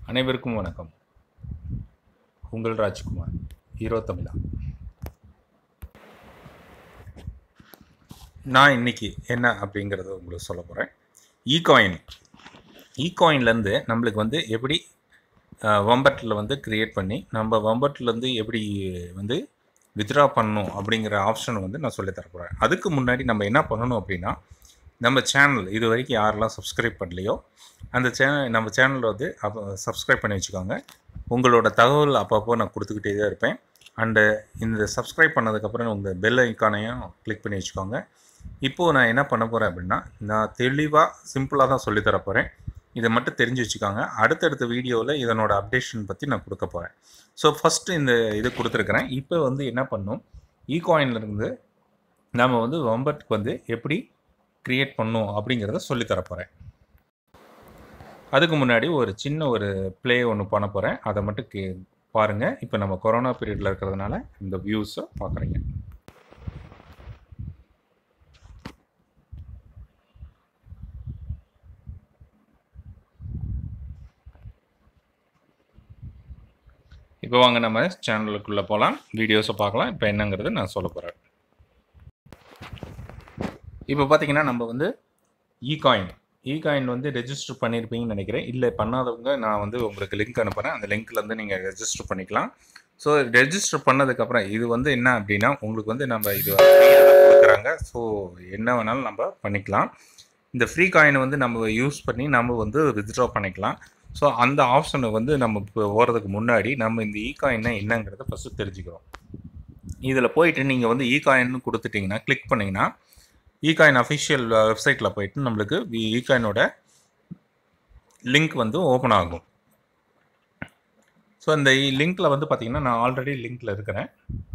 அனைவருக்கும் வணக்கம் உங்கள் ராஜ்குமார் ஹீரோ தமிழா நான் இன்னைக்கு என்ன அப்படிங்கிறத உங்களுக்கு சொல்ல போகிறேன் ஈகாயின் ஈகாயின்லேருந்து நம்மளுக்கு வந்து எப்படி வம்பட்டில் வந்து க்ரியேட் பண்ணி நம்ம வம்பட்டிலேருந்து எப்படி வந்து வித்ட்ரா பண்ணணும் அப்படிங்கிற ஆப்ஷன் வந்து நான் சொல்லித் தர போகிறேன் அதுக்கு முன்னாடி நம்ம என்ன பண்ணணும் அப்படின்னா நம்ம சேனல் இது வரைக்கும் யாரெல்லாம் சப்ஸ்கிரைப் பண்ணலையோ அந்த சேனல் நம்ம சேனலில் வந்து அப்போ சப்ஸ்கிரைப் பண்ணி வச்சுக்கோங்க உங்களோட தகவல் அப்பப்போ நான் கொடுத்துக்கிட்டே தான் இருப்பேன் அண்டு இந்த சப்ஸ்கிரைப் பண்ணதுக்கப்புறம் உங்கள் பெல் ஐக்கானையும் கிளிக் பண்ணி வச்சுக்கோங்க இப்போது நான் என்ன பண்ண போகிறேன் அப்படின்னா நான் தெளிவாக சிம்பிளாக தான் சொல்லித் தர போகிறேன் இதை மட்டும் தெரிஞ்சு வச்சுக்கோங்க அடுத்தடுத்த வீடியோவில் இதனோட அப்டேஷன் பற்றி நான் கொடுக்க போகிறேன் ஸோ ஃபஸ்ட்டு இந்த இது கொடுத்துருக்குறேன் இப்போ வந்து என்ன பண்ணும் ஈகாயின்லேருந்து நம்ம வந்து வம்பட்டுக்கு வந்து எப்படி க்ரியேட் பண்ணும் அப்படிங்கிறத சொல்லித் தர போகிறேன் அதுக்கு முன்னாடி ஒரு சின்ன ஒரு ப்ளே ஒன்று பண்ண போகிறேன் அதை மட்டும் கே பாருங்கள் இப்போ நம்ம கொரோனா பீரியடில் இருக்கிறதுனால இந்த வியூஸை பார்க்குறீங்க இப்போ வாங்க நம்ம சேனலுக்குள்ளே போகலாம் வீடியோஸை பார்க்கலாம் இப்போ என்னங்கிறது நான் சொல்ல போகிறேன் இப்போ பார்த்தீங்கன்னா நம்ம வந்து இகாயின் இகாயின் வந்து ரெஜிஸ்டர் பண்ணியிருப்பீங்கன்னு நினைக்கிறேன் இல்லை பண்ணாதவங்க நான் வந்து உங்களுக்கு லிங்க் அனுப்புகிறேன் அந்த லிங்க்லேருந்து நீங்கள் ரெஜிஸ்டர் பண்ணிக்கலாம் ஸோ ரெஜிஸ்டர் பண்ணதுக்கப்புறம் இது வந்து என்ன அப்படின்னா உங்களுக்கு வந்து நம்ம இது கொடுக்குறாங்க ஸோ என்ன வேணாலும் நம்ம பண்ணிக்கலாம் இந்த ஃப்ரீ காயினை வந்து நம்ம யூஸ் பண்ணி நம்ம வந்து வித்ட்ரா பண்ணிக்கலாம் ஸோ அந்த ஆப்ஷனை வந்து நம்ம இப்போ போகிறதுக்கு முன்னாடி நம்ம இந்த இ காயின்னா என்னங்கிறத ஃபஸ்ட்டு தெரிஞ்சுக்கிறோம் இதில் போயிட்டு நீங்கள் வந்து இ காயின்னு கொடுத்துட்டிங்கன்னா கிளிக் பண்ணிங்கன்னா இகாயின் அஃபிஷியல் வெப்சைட்டில் போயிட்டு நம்மளுக்கு இகாயினோட லிங்க் வந்து ஓப்பன் ஆகும் ஸோ இந்த லிங்க்கில் வந்து பார்த்திங்கன்னா நான் ஆல்ரெடி லிங்க்கில் இருக்கிறேன்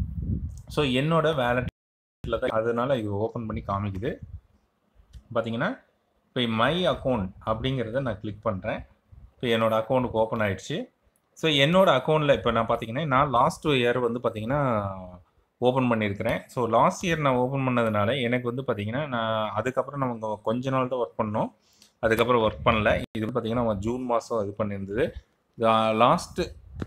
ஸோ என்னோட வேலட்டில் தான் அதனால் இது ஓப்பன் பண்ணி காமிக்குது பார்த்தீங்கன்னா இப்போ மை அக்கௌண்ட் அப்படிங்கிறத நான் கிளிக் பண்ணுறேன் இப்போ என்னோடய அக்கௌண்ட்டுக்கு ஓப்பன் ஆகிடுச்சு ஸோ என்னோடய அக்கௌண்ட்டில் இப்போ நான் பார்த்தீங்கன்னா நான் லாஸ்ட் இயர் வந்து பார்த்திங்கன்னா ஓப்பன் பண்ணியிருக்கிறேன் ஸோ லாஸ்ட் இயர் நான் ஓப்பன் பண்ணதுனால எனக்கு வந்து பார்த்திங்கன்னா நான் அதுக்கப்புறம் நம்ம கொஞ்ச நாள் தான் ஒர்க் பண்ணோம் அதுக்கப்புறம் ஒர்க் பண்ணல இது பார்த்திங்கன்னா ஜூன் மாதம் இது பண்ணியிருந்தது லாஸ்ட்டு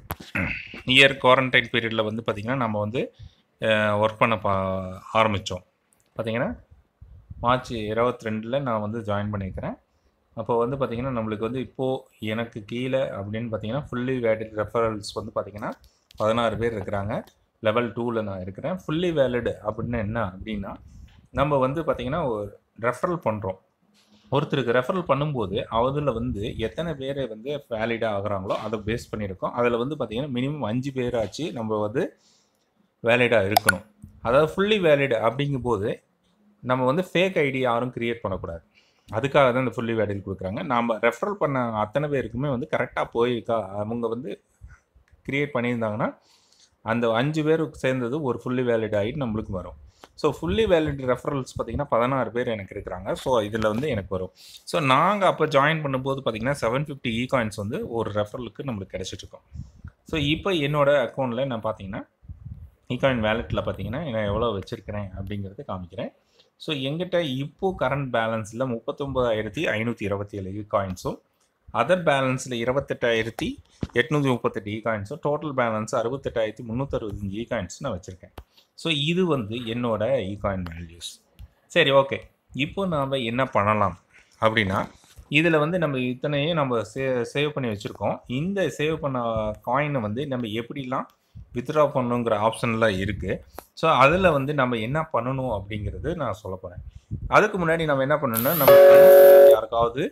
இயர் குவாரண்டைன் பீரியடில் வந்து பார்த்திங்கன்னா நம்ம வந்து ஒர்க் பண்ண பா ஆரம்பித்தோம் பார்த்திங்கன்னா மார்ச் இருபத்தி ரெண்டில் நான் வந்து ஜாயின் பண்ணியிருக்கிறேன் அப்போ வந்து பார்த்திங்கன்னா நம்மளுக்கு வந்து இப்போது எனக்கு கீழே அப்படின்னு பார்த்தீங்கன்னா ஃபுல்லி வேலிட் ரெஃபரல்ஸ் வந்து பார்த்திங்கன்னா பதினாறு பேர் இருக்கிறாங்க லெவல் டூவில் நான் இருக்கிறேன் ஃபுல்லி வேலிடு அப்படின்னு என்ன அப்படின்னா நம்ம வந்து பார்த்திங்கன்னா ஒரு ரெஃபரல் பண்ணுறோம் ஒருத்தருக்கு ரெஃபரல் பண்ணும்போது அதில் வந்து எத்தனை பேர் வந்து வேலிடாக ஆகுறாங்களோ அதை பேஸ் பண்ணியிருக்கோம் அதில் வந்து பார்த்திங்கன்னா மினிமம் அஞ்சு பேராச்சு நம்ம வந்து வேலிடாக இருக்கணும் அதாவது ஃபுல்லி வேலிடு அப்படிங்கும்போது நம்ம வந்து ஃபேக் ஐடி யாரும் க்ரியேட் பண்ணக்கூடாது அதுக்காக தான் இந்த ஃபுல்லி வேலிட் கொடுக்குறாங்க நாம் ரெஃபரல் பண்ண அத்தனை பேருக்குமே வந்து கரெக்டாக போயிருக்கா அவங்க வந்து க்ரியேட் பண்ணியிருந்தாங்கன்னா அந்த அஞ்சு பேருக்கு சேர்ந்தது ஒரு ஃபுல்லி வேலிட் ஆகிட்டு நம்மளுக்கு வரும் ஸோ ஃபுல்லி வேலிட் ரெஃபரல்ஸ் பார்த்திங்கன்னா பதினாறு பேர் எனக்கு இருக்கிறாங்க ஸோ இதில் வந்து எனக்கு வரும் ஸோ நாங்கள் அப்போ ஜாயின் பண்ணும்போது பார்த்திங்கன்னா செவன் ஃபிஃப்டி இ காயின்ஸ் வந்து ஒரு ரெஃபரலுக்கு நம்மளுக்கு கிடச்சிட்ருக்கோம் ஸோ இப்போ என்னோடய அக்கௌண்ட்டில் நான் பார்த்தீங்கன்னா இகாயின் வேலெட்டில் பார்த்தீங்கன்னா நான் எவ்வளோ வச்சுருக்கிறேன் அப்படிங்கிறத காமிக்கிறேன் ஸோ எங்கிட்ட இப்போது கரண்ட் பேலன்ஸில் முப்பத்தொம்பதாயிரத்தி ஐநூற்றி இருபத்தி ஏழு இ காயின்ஸும் அதர் பேலன்ஸில் இருபத்தெட்டாயிரத்தி எட்நூற்றி முப்பத்தெட்டு இ காயின்ஸும் டோட்டல் பேலன்ஸ் அறுபத்தெட்டாயிரத்தி முந்நூற்றறுபத்தஞ்சு இ காயின்ஸ் நான் வச்சுருக்கேன் ஸோ இது வந்து என்னோட இ காயின் வேல்யூஸ் சரி ஓகே இப்போ நாம் என்ன பண்ணலாம் அப்படின்னா இதில் வந்து நம்ம இத்தனையும் நம்ம சே சேவ் பண்ணி வச்சுருக்கோம் இந்த சேவ் பண்ண காயினை வந்து நம்ம எப்படிலாம் வித்ட்ரா பண்ணுங்கிற ஆப்ஷன்லாம் இருக்குது ஸோ அதில் வந்து நம்ம என்ன பண்ணணும் அப்படிங்கிறது நான் சொல்ல போகிறேன் அதுக்கு முன்னாடி நம்ம என்ன பண்ணணும்னா நம்ம யாருக்காவது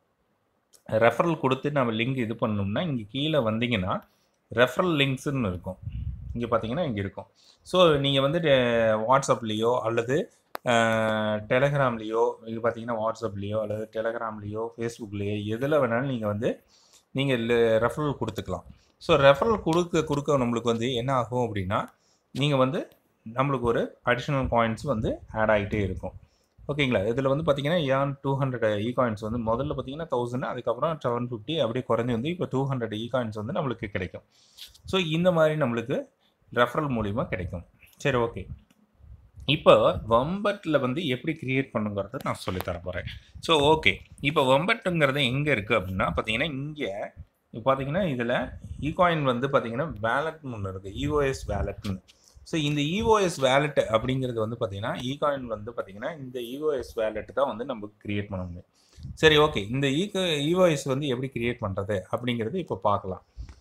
ரெஃபரல் கொடுத்து நம்ம லிங்க் இது பண்ணோம்னா இங்கே கீழே வந்தீங்கன்னா ரெஃபரல் லிங்க்ஸ்ன்னு இருக்கும் இங்கே பார்த்தீங்கன்னா இங்கே இருக்கும் ஸோ நீங்கள் வந்து வாட்ஸ்அப்லேயோ அல்லது டெலகிராம்லேயோ இது பார்த்தீங்கன்னா வாட்ஸ்அப்லேயோ அல்லது டெலகிராம்லேயோ ஃபேஸ்புக்லேயோ எதில் வேணாலும் நீங்கள் வந்து நீங்கள் ரெஃபரல் கொடுத்துக்கலாம் ஸோ ரெஃபரல் கொடுக்க கொடுக்க நம்மளுக்கு வந்து என்ன ஆகும் அப்படின்னா நீங்கள் வந்து நம்மளுக்கு ஒரு அடிஷ்னல் காயின்ஸ் வந்து ஆட் ஆகிட்டே இருக்கும் ஓகேங்களா இதில் வந்து பார்த்தீங்கன்னா ஏன் டூ ஹண்ட்ரட் இ காயின்ஸ் வந்து முதல்ல பார்த்தீங்கன்னா தௌசண்ட் அதுக்கப்புறம் செவன் ஃபிஃப்டி அப்படியே குறைஞ்சி வந்து இப்போ டூ ஹண்ட்ரட் இ காயின்ஸ் வந்து நம்மளுக்கு கிடைக்கும் ஸோ இந்த மாதிரி நம்மளுக்கு ரெஃபரல் மூலிமா கிடைக்கும் சரி ஓகே இப்போ வம்பட்டில் வந்து எப்படி கிரியேட் பண்ணுங்கிறத நான் சொல்லித்தர போகிறேன் ஸோ ஓகே இப்போ வம்பட்டுங்கிறது எங்கே இருக்குது அப்படின்னா பார்த்தீங்கன்னா இங்கே இப்போ பார்த்தீங்கன்னா இதில் ஈகாயின் வந்து பார்த்தீங்கன்னா வேலட்னு ஒன்று இருக்குது இஓஎஸ் வேலட்னு ஸோ இந்த இஓஎஸ் வேலெட் அப்படிங்கிறது வந்து பார்த்தீங்கன்னா ஈகாயின் வந்து பார்த்தீங்கன்னா இந்த இஓஎஸ் வேலெட் தான் வந்து நம்ம கிரியேட் பண்ண முடியும் சரி ஓகே இந்த ஈகோ இஓஎஸ் வந்து எப்படி கிரியேட் பண்ணுறது அப்படிங்கிறது இப்போ பார்க்கலாம்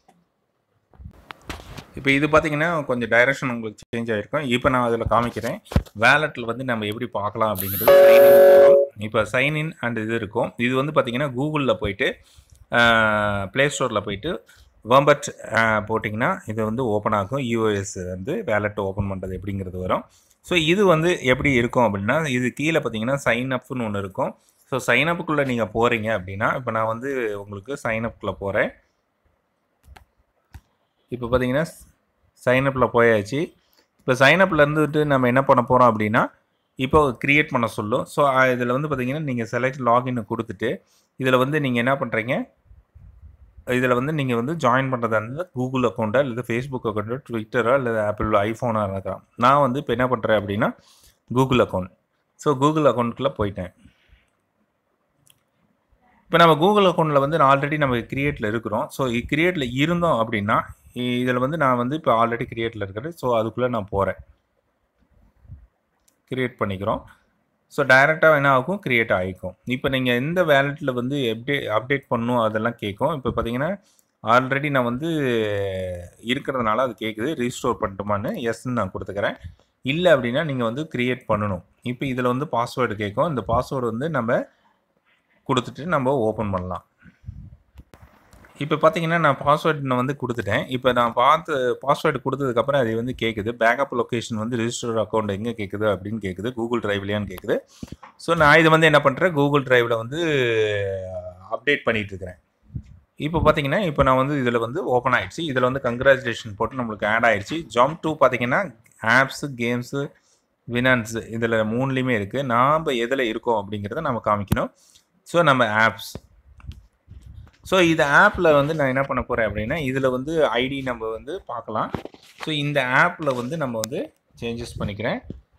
இப்போ இது பார்த்தீங்கன்னா கொஞ்சம் டைரக்ஷன் உங்களுக்கு சேஞ்ச் ஆகிருக்கும் இப்போ நான் அதில் காமிக்கிறேன் வேலெட்டில் வந்து நம்ம எப்படி பார்க்கலாம் அப்படிங்கிறது சைன்இன் போகிறோம் இப்போ சைன்இன் அண்ட் இது இருக்கும் இது வந்து பார்த்தீங்கன்னா கூகுளில் போயிட்டு ப்ளே ஸ்டோரில் போயிட்டு வம்பட் போட்டிங்கன்னா இது வந்து ஓப்பன் ஆகும் யூஎஸ் வந்து வேலெட் ஓப்பன் பண்ணுறது எப்படிங்கிறது வரும் ஸோ இது வந்து எப்படி இருக்கும் அப்படின்னா இது கீழே பார்த்தீங்கன்னா சைன் அப்னு ஒன்று இருக்கும் ஸோ சைன் அப்புக்குள்ளே நீங்கள் போகிறீங்க அப்படின்னா இப்போ நான் வந்து உங்களுக்கு சைன் அப்புக்குள்ளே போகிறேன் இப்போ பார்த்தீங்கன்னா சைன் அப்பில் போயாச்சு இப்போ சைன் அப்பில் இருந்துட்டு நம்ம என்ன பண்ண போகிறோம் அப்படின்னா இப்போ க்ரியேட் பண்ண சொல்லும் ஸோ இதில் வந்து பார்த்தீங்கன்னா நீங்கள் செலக்ட் லாகின் கொடுத்துட்டு இதில் வந்து நீங்கள் என்ன பண்ணுறீங்க இதில் வந்து நீங்கள் வந்து ஜாயின் பண்ணுறதா இருந்தால் கூகுள் அக்கௌண்ட்டா இல்லை ஃபேஸ்புக் அக்கௌண்ட்டோ ட்விட்டரோ இல்லை ஆப்பிள் ஐஃபோனாக இருக்கலாம் நான் வந்து இப்போ என்ன பண்ணுறேன் அப்படின்னா கூகுள் அக்கௌண்ட் ஸோ கூகுள் அக்கௌண்ட்டுக்குள்ளே போயிட்டேன் இப்போ நம்ம கூகுள் அக்கௌண்ட்டில் வந்து ஆல்ரெடி நம்ம கிரியேட்டில் இருக்கிறோம் ஸோ கிரியேட்டில் இருந்தோம் அப்படின்னா இதில் வந்து நான் வந்து இப்போ ஆல்ரெடி கிரியேட்டில் இருக்கிறேன் ஸோ அதுக்குள்ளே நான் போகிறேன் கிரியேட் பண்ணிக்கிறோம் ஸோ டைரெக்டாக என்ன ஆகும் கிரியேட் ஆகிக்கும் இப்போ நீங்கள் எந்த வேலெட்டில் வந்து எப்படி அப்டேட் பண்ணணும் அதெல்லாம் கேட்கும் இப்போ பார்த்தீங்கன்னா ஆல்ரெடி நான் வந்து இருக்கிறதுனால அது கேட்குது ரீஸ்டோர் பண்ணட்டுமான்னு எஸ்ன்னு நான் கொடுத்துக்கிறேன் இல்லை அப்படின்னா நீங்கள் வந்து க்ரியேட் பண்ணணும் இப்போ இதில் வந்து பாஸ்வேர்டு கேட்கும் இந்த பாஸ்வேர்டு வந்து நம்ம கொடுத்துட்டு நம்ம ஓப்பன் பண்ணலாம் இப்போ பார்த்தீங்கன்னா நான் பாஸ்வேர்டு நான் வந்து கொடுத்துட்டேன் இப்போ நான் பார்த்து பாஸ்வேர்டு கொடுத்ததுக்கப்புறம் அது வந்து கேட்குது பேக்கப் லொக்கேஷன் வந்து ரிஜிஸ்டர் அக்கௌண்ட் எங்கே கேட்குது அப்படின்னு கேட்குது கூகுள் டிரைவ்லையான்னு கேட்குது ஸோ நான் இது வந்து என்ன பண்ணுறேன் கூகுள் டிரைவில் வந்து அப்டேட் பண்ணிகிட்டு இருக்கிறேன் இப்போ பார்த்தீங்கன்னா இப்போ நான் வந்து இதில் வந்து ஓப்பன் ஆகிடுச்சு இதில் வந்து கங்க்ராச்சுலேஷன் போட்டு நம்மளுக்கு ஆட் ஆகிடுச்சு ஜாம் டூ பார்த்தீங்கன்னா ஆப்ஸு கேம்ஸு வினான்ஸு இதில் மூணுலேயுமே இருக்குது நாம் எதில் இருக்கோம் அப்படிங்கிறத நம்ம காமிக்கணும் ஸோ நம்ம ஆப்ஸ் ஸோ இந்த ஆப்பில் வந்து நான் என்ன பண்ண போகிறேன் அப்படின்னா இதில் வந்து ஐடி நம்ம வந்து பார்க்கலாம் ஸோ இந்த ஆப்பில் வந்து நம்ம வந்து சேஞ்சஸ் பண்ணிக்கிறேன்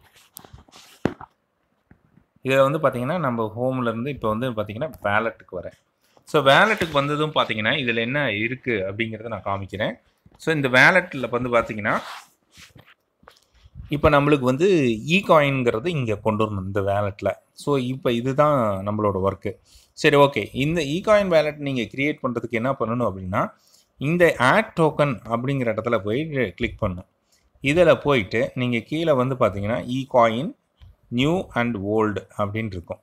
இதில் வந்து பார்த்திங்கன்னா நம்ம ஹோம்லேருந்து இப்போ வந்து பார்த்திங்கன்னா வேலெட்டுக்கு வரேன் ஸோ வேலெட்டுக்கு வந்ததும் பார்த்தீங்கன்னா இதில் என்ன இருக்குது அப்படிங்கிறத நான் காமிக்கிறேன் ஸோ இந்த வேலெட்டில் வந்து பார்த்தீங்கன்னா இப்போ நம்மளுக்கு வந்து இ காயின்ங்கிறது இங்கே கொண்டு வரணும் இந்த வேலெட்டில் ஸோ இப்போ இதுதான் நம்மளோட ஒர்க்கு சரி ஓகே இந்த இ காயின் வேலெட் நீங்கள் க்ரியேட் பண்ணுறதுக்கு என்ன பண்ணணும் அப்படின்னா இந்த ஆட் டோக்கன் அப்படிங்கிற இடத்துல போய் கிளிக் பண்ணணும் இதில் போயிட்டு நீங்கள் கீழே வந்து பார்த்தீங்கன்னா E coin new and old அப்படின்னு இருக்கும்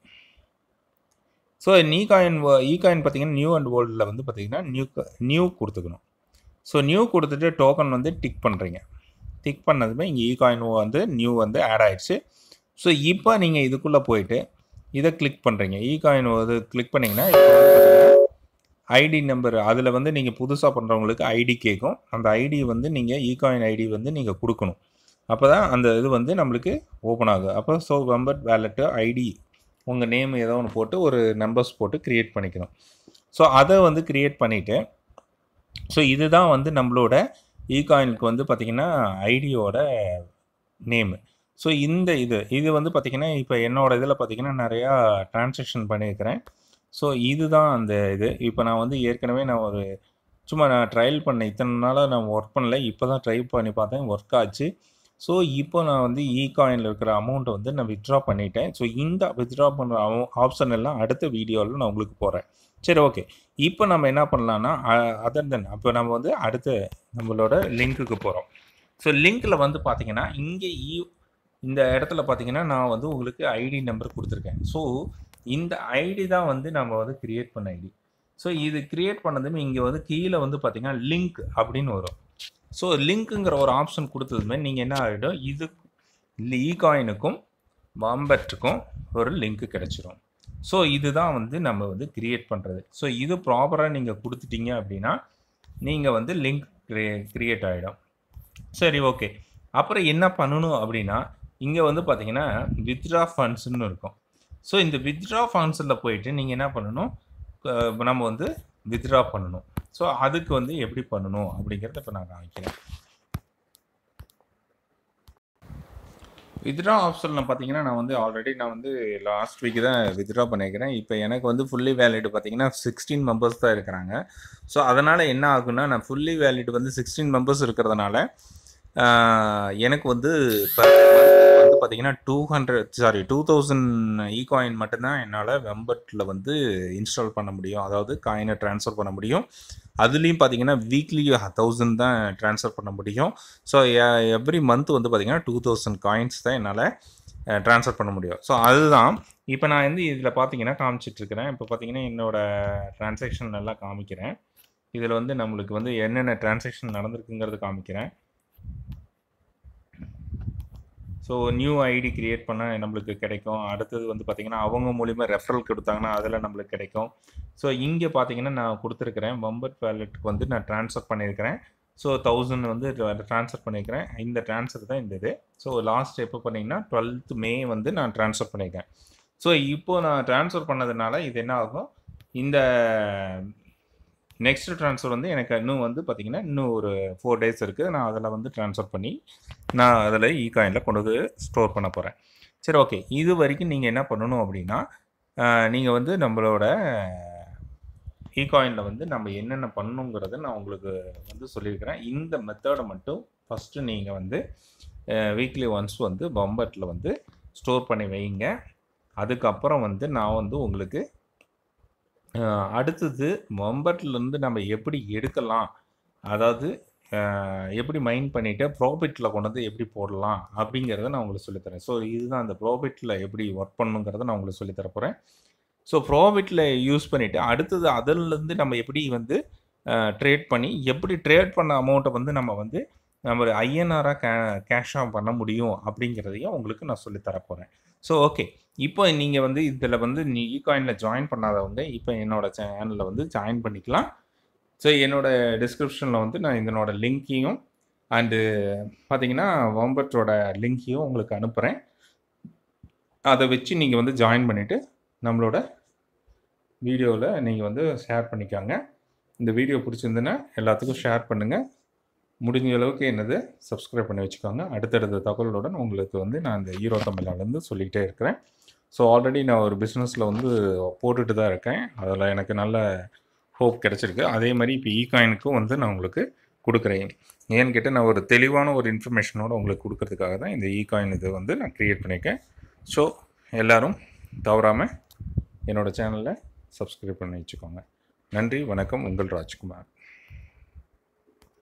ஸோ நீ காயின் இ காயின் பார்த்தீங்கன்னா நியூ அண்ட் ஓல்டில் வந்து பார்த்தீங்கன்னா நியூ நியூ கொடுத்துக்கணும் ஸோ நியூ கொடுத்துட்டு டோக்கன் வந்து டிக் பண்ணுறீங்க டிக் பண்ணதுமே இங்கே இ காயின் வந்து நியூ வந்து ஆட் ஆயிடுச்சு ஸோ இப்போ நீங்கள் இதுக்குள்ளே போயிட்டு இதை கிளிக் பண்ணுறீங்க இ காயின் வந்து கிளிக் பண்ணிங்கன்னா ஐடி நம்பர் அதில் வந்து நீங்கள் புதுசாக பண்ணுறவங்களுக்கு ஐடி கேட்கும் அந்த ஐடி வந்து நீங்கள் இ காயின் ஐடி வந்து நீங்கள் கொடுக்கணும் அப்போ தான் அந்த இது வந்து நம்மளுக்கு ஓப்பன் ஆகும் அப்போ ஸோ மெம்பர் வேலெட்டு ஐடி உங்கள் நேம் ஏதோ ஒன்று போட்டு ஒரு நம்பர்ஸ் போட்டு க்ரியேட் பண்ணிக்கணும் ஸோ அதை வந்து க்ரியேட் பண்ணிவிட்டு ஸோ இதுதான் வந்து நம்மளோட இ காயினுக்கு வந்து பார்த்திங்கன்னா ஐடியோட நேமு ஸோ இந்த இது இது வந்து பார்த்திங்கன்னா இப்போ என்னோடய இதில் பார்த்திங்கன்னா நிறையா ட்ரான்சாக்ஷன் பண்ணியிருக்கிறேன் ஸோ இதுதான் அந்த இது இப்போ நான் வந்து ஏற்கனவே நான் ஒரு சும்மா நான் ட்ரையல் பண்ணேன் இத்தனை நாளாக நான் ஒர்க் பண்ணல இப்போ தான் ட்ரை பண்ணி பார்த்தேன் ஒர்க் ஆச்சு ஸோ இப்போ நான் வந்து இ காயினில் இருக்கிற அமௌண்ட்டை வந்து நான் வித்ட்ரா பண்ணிட்டேன் ஸோ இந்த வித்ட்ரா பண்ணுற ஆப்ஷன் எல்லாம் அடுத்த வீடியோவில் நான் உங்களுக்கு போகிறேன் சரி ஓகே இப்போ நம்ம என்ன பண்ணலான்னா அதர் தென் அப்போ நம்ம வந்து அடுத்த நம்மளோட லிங்க்குக்கு போகிறோம் ஸோ லிங்க்கில் வந்து பார்த்தீங்கன்னா இங்கே இ இந்த இடத்துல பார்த்தீங்கன்னா நான் வந்து உங்களுக்கு ஐடி நம்பர் கொடுத்துருக்கேன் ஸோ இந்த ஐடி தான் வந்து நம்ம வந்து க்ரியேட் பண்ண ஐடி ஸோ இது க்ரியேட் பண்ணதுமே இங்கே வந்து கீழே வந்து பார்த்தீங்கன்னா லிங்க் அப்படின்னு வரும் ஸோ லிங்க்குங்கிற ஒரு ஆப்ஷன் கொடுத்ததுமே நீங்கள் என்ன ஆகிடும் இது இ காயினுக்கும் வாம்பட்டுக்கும் ஒரு லிங்க் கிடச்சிரும் ஸோ இதுதான் வந்து நம்ம வந்து க்ரியேட் பண்ணுறது ஸோ இது ப்ராப்பராக நீங்கள் கொடுத்துட்டீங்க அப்படின்னா நீங்கள் வந்து லிங்க் க்ரியேட் ஆகிடும் சரி ஓகே அப்புறம் என்ன பண்ணணும் அப்படின்னா இங்கே வந்து பார்த்தீங்கன்னா வித்ட்ரா ஃபண்ட்ஸ்னு இருக்கும் ஸோ இந்த வித்ட்ரா ஃபண்ட்ஸில் போயிட்டு நீங்கள் என்ன பண்ணணும் நம்ம வந்து வித்ட்ரா பண்ணணும் ஸோ அதுக்கு வந்து எப்படி பண்ணணும் அப்படிங்கிறத இப்போ நான் காமிக்கிறேன் வித்ட்ரா ஆப்ஷனில் பார்த்தீங்கன்னா நான் வந்து ஆல்ரெடி நான் வந்து லாஸ்ட் வீக் தான் வித்ட்ரா பண்ணியிருக்கிறேன் இப்போ எனக்கு வந்து ஃபுல்லி வேலிட் பார்த்தீங்கன்னா சிக்ஸ்டீன் மெம்பர்ஸ் தான் இருக்கிறாங்க ஸோ அதனால் என்ன ஆகுன்னா நான் ஃபுல்லி வேலிட் வந்து சிக்ஸ்டீன் மெம்பர்ஸ் இருக்கிறதுனால ஆஹ், எனக்கு வந்து per month வந்து பார்த்தீங்கன்னா two hundred sorry two thousand E coin மட்டும்தான் என்னால் வெம்பட்டில் வந்து இன்ஸ்டால் பண்ண முடியும் அதாவது காயினை ட்ரான்ஸ்ஃபர் பண்ண முடியும் அதுலேயும் பார்த்தீங்கன்னா வீக்லி தௌசண்ட் தான் ட்ரான்ஸ்ஃபர் பண்ண முடியும் ஸோ எவ்ரி மந்த் வந்து பார்த்தீங்கன்னா டூ தௌசண்ட் காயின்ஸ் தான் என்னால் ட்ரான்ஸ்ஃபர் பண்ண முடியும் ஸோ அதுதான் இப்போ நான் வந்து இதில் பார்த்தீங்கன்னா காமிச்சிட்ருக்கிறேன் இப்போ பார்த்தீங்கன்னா என்னோட ட்ரான்சாக்ஷன் நல்லா காமிக்கிறேன் இதில் வந்து நம்மளுக்கு வந்து என்னென்ன ட்ரான்சாக்ஷன் நடந்திருக்குங்கிறது காமிக்கிறேன் ஸோ நியூ ஐடி கிரியேட் பண்ண நம்மளுக்கு கிடைக்கும் அடுத்தது வந்து பார்த்திங்கன்னா அவங்க மூலிமா ரெஃபரல் கொடுத்தாங்கன்னா அதில் நம்மளுக்கு கிடைக்கும் ஸோ இங்கே பார்த்தீங்கன்னா நான் கொடுத்துருக்கிறேன் பம்பட் வேலெட்டுக்கு வந்து நான் ட்ரான்ஸ்ஃபர் பண்ணியிருக்கிறேன் ஸோ தௌசண்ட் வந்து ட்ரான்ஸ்ஃபர் பண்ணியிருக்கிறேன் இந்த ட்ரான்ஸ்ஃபர் தான் இந்த இது ஸோ லாஸ்ட் எப்போ பண்ணிங்கன்னா டுவெல்த் மே வந்து நான் ட்ரான்ஸ்ஃபர் பண்ணியிருக்கேன் ஸோ இப்போ நான் ட்ரான்ஸ்ஃபர் பண்ணதுனால இது என்ன ஆகும் இந்த நெக்ஸ்ட் ட்ரான்ஸ்ஃபர் வந்து எனக்கு இன்னும் வந்து பார்த்திங்கன்னா இன்னும் ஒரு ஃபோர் டேஸ் இருக்குது நான் அதில் வந்து ட்ரான்ஸ்ஃபர் பண்ணி நான் அதில் இ காயினில் கொண்டு வந்து ஸ்டோர் பண்ண போகிறேன் சரி ஓகே இது வரைக்கும் நீங்கள் என்ன பண்ணணும் அப்படின்னா நீங்கள் வந்து நம்மளோட இ காயினில் வந்து நம்ம என்னென்ன பண்ணணுங்கிறத நான் உங்களுக்கு வந்து சொல்லியிருக்கிறேன் இந்த மெத்தடை மட்டும் ஃபஸ்ட்டு நீங்கள் வந்து வீக்லி ஒன்ஸ் வந்து பம்பட்டில் வந்து ஸ்டோர் பண்ணி வைங்க அதுக்கப்புறம் வந்து நான் வந்து உங்களுக்கு அஹ், அடுத்தது மம்பட்லேருந்து நம்ம எப்படி எடுக்கலாம் அதாவது அஹ், எப்படி மைண்ட் பண்ணிவிட்டு ப்ராஃபிட்டில் கொண்டு வந்து எப்படி போடலாம் அப்படிங்கிறத நான் உங்களுக்கு சொல்லித்தரேன் ஸோ இதுதான் அந்த ப்ராஃபிட்டில் எப்படி ஒர்க் பண்ணுங்கிறத நான் உங்களுக்கு சொல்லித்தர போகிறேன் ஸோ ப்ராஃபிட்டில் யூஸ் பண்ணிவிட்டு அடுத்தது அதிலேருந்து நம்ம எப்படி வந்து ட்ரேட் பண்ணி எப்படி ட்ரேட் பண்ண அமௌண்ட்டை வந்து நம்ம வந்து நம்ம ஐஎன்ஆராக கே கேஷாக பண்ண முடியும் அப்படிங்கிறதையும் உங்களுக்கு நான் சொல்லித்தர போகிறேன் ஸோ ஓகே இப்போ நீங்கள் வந்து இதில் வந்து நீ இ காயினில் ஜாயின் பண்ணாதவங்க இப்போ என்னோட சேனலில் வந்து ஜாயின் பண்ணிக்கலாம் ஸோ என்னோட டிஸ்கிரிப்ஷனில் வந்து நான் இதனோட லிங்க்கையும் அண்டு பார்த்தீங்கன்னா வம்பட்டோட லிங்க்கையும் உங்களுக்கு அனுப்புகிறேன் அதை வச்சு நீங்கள் வந்து ஜாயின் பண்ணிவிட்டு நம்மளோட வீடியோவில் நீங்கள் வந்து ஷேர் பண்ணிக்கோங்க இந்த வீடியோ பிடிச்சிருந்துன்னா எல்லாத்துக்கும் ஷேர் பண்ணுங்கள் முடிஞ்ச அளவுக்கு என்னது சப்ஸ்கிரைப் பண்ணி வச்சுக்கோங்க அடுத்தடுத்த தகவலுடன் உங்களுக்கு வந்து நான் இந்த ஈரோ தமிழ்நாடுலேருந்து சொல்லிகிட்டே இருக்கிறேன் ஸோ ஆல்ரெடி நான் ஒரு பிஸ்னஸில் வந்து போட்டுட்டு தான் இருக்கேன் அதில் எனக்கு நல்ல ஹோப் கிடச்சிருக்கு அதே மாதிரி இப்போ இ காயினுக்கும் வந்து நான் உங்களுக்கு கொடுக்குறேன் ஏன்னு கேட்டால் நான் ஒரு தெளிவான ஒரு இன்ஃபர்மேஷனோட உங்களுக்கு கொடுக்கறதுக்காக தான் இந்த இ காயின் இது வந்து நான் க்ரியேட் பண்ணியிருக்கேன் ஸோ எல்லோரும் தவறாமல் என்னோடய சேனலை சப்ஸ்கிரைப் பண்ணி வச்சுக்கோங்க நன்றி வணக்கம் உங்கள் ராஜ்குமார்